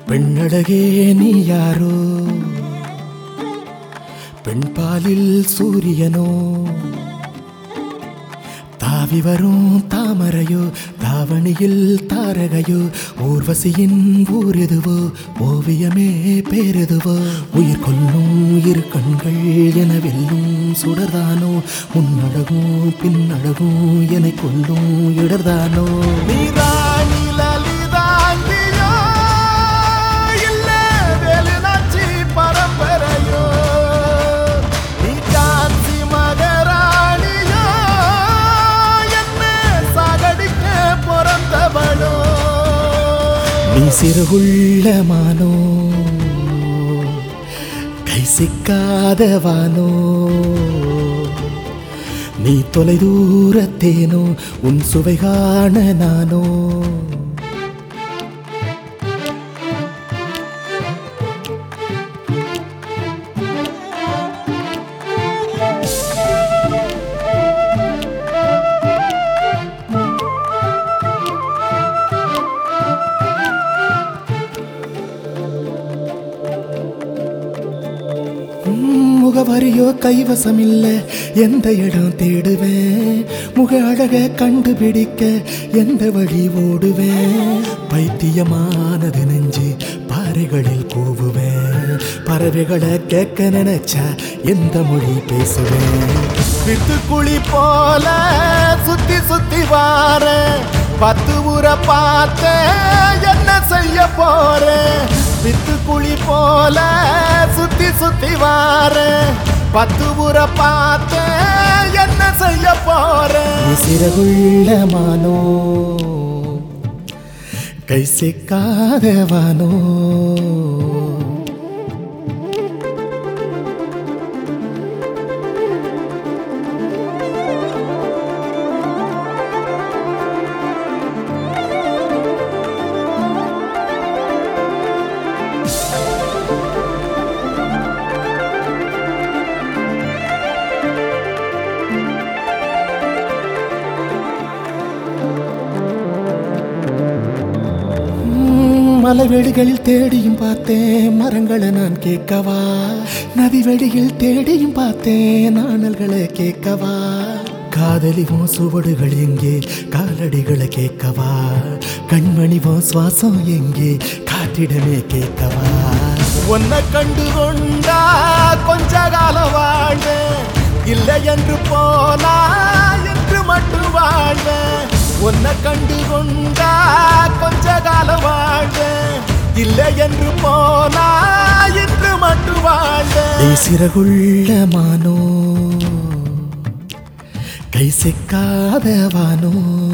பெண்ணழகே நீ யாரோ பெண் பாலில் சூரியனோ தாவி வரும் தாமரையோ தாவணியில் தாரகையோ ஊர்வசியின் ஊர் எதுவோ ஓவியமே பேரெதுவோ உயிர் கொல்லும் இரு கண்கள் என வெல்லும் சுடர்தானோ முன்னழகும் பின்னழகும் என கொல்லும் இடர்தானோ நீராணி லலிதாங்கியோ இல்ல வேலுநாச்சி பரம்பரையோ நீ ஜான்சி மகராணியோ என்ன சாகடிக்க பிறந்தவளோ நீ சிறுகுள்ள மானோ கை சிக்காதவானோ நீ தொலை தூரத்தேனோ உன் சுவை காண நானோ ம், முகவரியோ கைவசம் இல்ல எந்த இடம் தேடுவேன் முக அழக கண்டுபிடிக்க எந்த வழி ஓடுவேன் பைத்தியமானது நெஞ்சு பாறைகளில் கூவுவேன் பறவைகளை கேட்க நினைச்சா எந்த மொழி பேசுவேன் வித்துக்குழி போல சுத்தி சுத்தி வார பத்து ஊரை பார்த்த என்ன செய்ய போறேன் வித்துக்குழி போல சுத்தி சுத்தி வார பத்து ஊரை பார்த்த என்ன செய்ய போறேன் சிறகுள்ள மானோ கை சிக்காதவானோ ம், மலைவெளிகளில் தேடியும் பார்த்தேன் மரங்களை நான் கேட்கவா நதி வெளியில் தேடியும் பார்த்தேன் நாணல்களை கேட்கவா காதலிவும் சுவடுகள் எங்கே காலடிகளை கேட்கவா கண்மணிவும் சுவாசம் எங்கே காற்றிடமே கேட்கவா உன்னை கண்டு கொண்டா கொஞ்ச காலம் வாழ்ந்த இல்லை என்று போனா என்று மட்டும் வாழ்ந்த உன்னை கண்டு கொண்டா கொஞ்ச காலம் வாழ்ந்த இல்லை என்று போனா என்று மட்டும் வாழ்ந்த சிறகுள்ள மானோ கை சிக்காதவானோ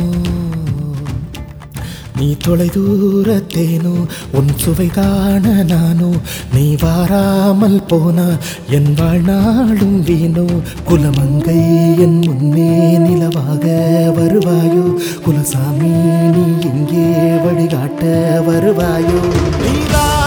நீ தொலை தூரத்தேனோ உன் சுவை காண நானோ நீ வாராமல் போனா என் வாழ்நாளும் வீணோ குலமங்கை என் முன்னே நிலவாக வருவாயோ குலசாமி நீ இங்கே வழிகாட்ட வருவாயோ நீதான்